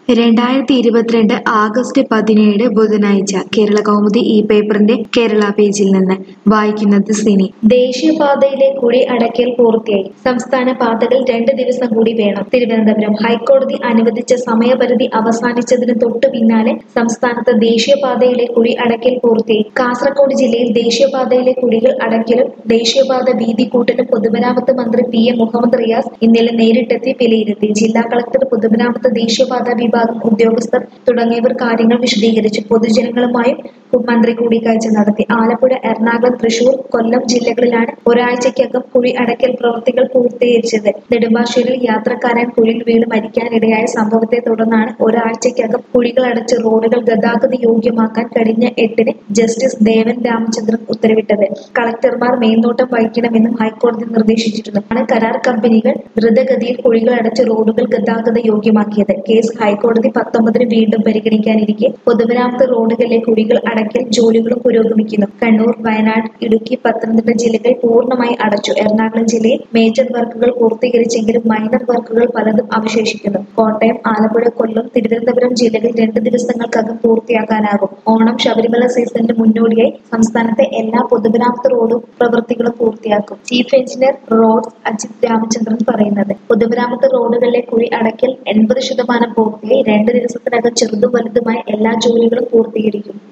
രണ്ടായിരത്തി ഇരുപത്തിരണ്ട് ആഗസ്റ്റ് പതിനേഴ് ബുധനാഴ്ച കേരള കൗമുദി ഈ പേപ്പറിന്റെ കേരള പേജിൽ നിന്ന് വായിക്കുന്നത് സിനി ദേശീയപാതയിലെ കുഴി അടയ്ക്കൽ പൂർത്തിയായി സംസ്ഥാന പാതകൾ രണ്ട് ദിവസം കൂടി വേണം തിരുവനന്തപുരം ഹൈക്കോടതി അനുവദിച്ച സമയപരിധി അവസാനിച്ചതിന് തൊട്ടു പിന്നാലെ സംസ്ഥാനത്ത് ദേശീയപാതയിലെ കുഴി അടയ്ക്കൽ പൂർത്തിയായി കാസർഗോഡ് ജില്ലയിൽ ദേശീയപാതയിലെ കുഴികൾ അടയ്ക്കലും ദേശീയപാത വീതി കൂട്ടലും പൊതുമരാമത്ത് മന്ത്രി പി എം മുഹമ്മദ് റിയാസ് ഇന്നലെ നേരിട്ടെത്തി വിലയിരുത്തി ജില്ലാ കളക്ടർ പൊതുമരാമത്ത് ദേശീയപാത വിഭാഗം ഉദ്യോഗസ്ഥർ തുടങ്ങിയവർ കാര്യങ്ങൾ വിശദീകരിച്ചു പൊതുജനങ്ങളുമായും മന്ത്രി കൂടിക്കാഴ്ച നടത്തി ആലപ്പുഴ എറണാകുളം തൃശൂർ കൊല്ലം ജില്ലകളിലാണ് ഒരാഴ്ചയ്ക്കകം കുഴി അടയ്ക്കൽ പ്രവൃത്തികൾ പൂർത്തീകരിച്ചത് നെടുമ്പാശ്ശേരിയിൽ യാത്രക്കാരൻ കുഴിയിൽ വീണ് മരിക്കാനിടയായ സംഭവത്തെ തുടർന്നാണ് ഒരാഴ്ചയ്ക്കകം കുഴികൾ അടച്ച് റോഡുകൾ ഗതാഗത യോഗ്യമാക്കാൻ കഴിഞ്ഞ എട്ടിന് ജസ്റ്റിസ് ദേവൻ രാമചന്ദ്രൻ ഉത്തരവിട്ടത് കളക്ടർമാർ മേൽനോട്ടം വഹിക്കണമെന്നും ഹൈക്കോടതി നിർദ്ദേശിച്ചിരുന്നു ആണ് കരാർ കമ്പനികൾ ദ്രുതഗതിയിൽ കുഴികൾ അടച്ച് റോഡുകൾ ഗതാഗത യോഗ്യമാക്കിയത് കേസ് ഹൈക്കോടതി പത്തൊമ്പതിന് വീണ്ടും പരിഗണിക്കാനിരിക്കെ പൊതുമരാമത്ത് റോഡുകളിലെ കുഴികൾ അടയ്ക്കൽ ജോലികളും പുരോഗമിക്കുന്നു കണ്ണൂർ വയനാട് ഇടുക്കി പത്തനംതിട്ട ജില്ലകൾ പൂർണ്ണമായി അടച്ചു എറണാകുളം ജില്ലയിൽ മേജർ വർക്കുകൾ പൂർത്തീകരിച്ചെങ്കിലും മൈനർ വർക്കുകൾ പലതും അവശേഷിക്കുന്നു കോട്ടയം ആലപ്പുഴ കൊല്ലം തിരുവനന്തപുരം ജില്ലകൾ രണ്ട് ദിവസങ്ങൾക്കകം പൂർത്തിയാക്കാനാകും ഓണം ശബരിമല സീസണിന് മുന്നോടിയായി സംസ്ഥാനത്തെ എല്ലാ പൊതുമരാമത്ത് റോഡ് പ്രവൃത്തികളും പൂർത്തിയാക്കും chief engineer roads Ajith Ramachandran പറയുന്നത് പൊതുമരാമത്ത് റോഡുകളിലെ കുഴി അടയ്ക്കൽ എൺപത് ശതമാനം പൂർത്തിയായി രണ്ട് ദിവസത്തിനകം ചെറുതും വലുതുമായ എല്ലാ ജോലികളും പൂർത്തീകരിക്കും